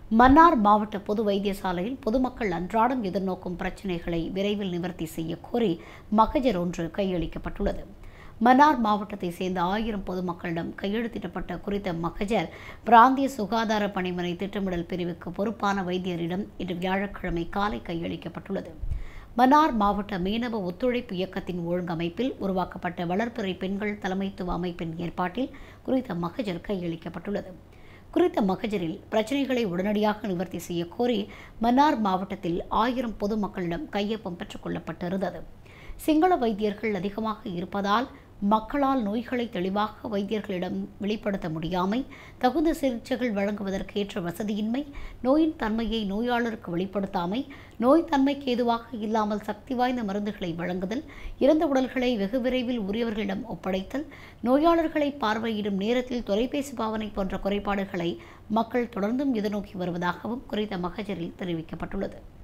மன்னார் மாவட்ட பொது வைத்தியசாலையில் பொதுமக்கள் அன்றாடம் எதிர்நோக்கும் பிரச்சினைகளை விரைவில் நிவர்த்தி செய்ய கோரி மகஜர் ஒன்று கையளிக்கப்பட்டுள்ளது மன்னார் மாவட்டத்தை சேர்ந்த ஆயிரம் பொதுமக்களிடம் கையெழுத்திடப்பட்ட குறித்த மகஜர் பிராந்திய சுகாதார பணிமனை திட்டமிடல் பிரிவுக்கு பொறுப்பான வைத்தியரிடம் இன்று வியாழக்கிழமை காலை கையளிக்கப்பட்டுள்ளது மன்னார் மாவட்ட மீனவ ஒத்துழைப்பு இயக்கத்தின் ஒழுங்கமைப்பில் உருவாக்கப்பட்ட வளர்ப்பிறை பெண்கள் தலைமைத்துவ அமைப்பின் ஏற்பாட்டில் குறித்த மகஜர் கையளிக்கப்பட்டுள்ளது குறித்த மகஜரில் பிரச்சினைகளை உடனடியாக நிவர்த்தி செய்ய கோரி மன்னார் மாவட்டத்தில் ஆயிரம் பொதுமக்களிடம் கையொப்பம் பெற்றுக் கொள்ளப்பட்டிருந்தது சிங்கள வைத்தியர்கள் அதிகமாக இருப்பதால் மக்களால் நோய்களை தெளிவாக வைத்தியர்களிடம் வெளிப்படுத்த முடியாமை தகுந்த சிகிச்சைகள் வழங்குவதற்கு ஏற்ற வசதியின்மை நோயின் தன்மையை நோயாளருக்கு வெளிப்படுத்தாமை நோய் தன்மைக்கு ஏதுவாக இல்லாமல் சக்தி வாய்ந்த மருந்துகளை வழங்குதல் இறந்த உடல்களை வெகு விரைவில் உரியவர்களிடம் ஒப்படைத்தல் நோயாளர்களை பார்வையிடும் நேரத்தில் தொலைபேசி பாவனை போன்ற குறைபாடுகளை மக்கள் தொடர்ந்தும் எதிர்நோக்கி வருவதாகவும் குறித்த மகஜரில் தெரிவிக்கப்பட்டுள்ளது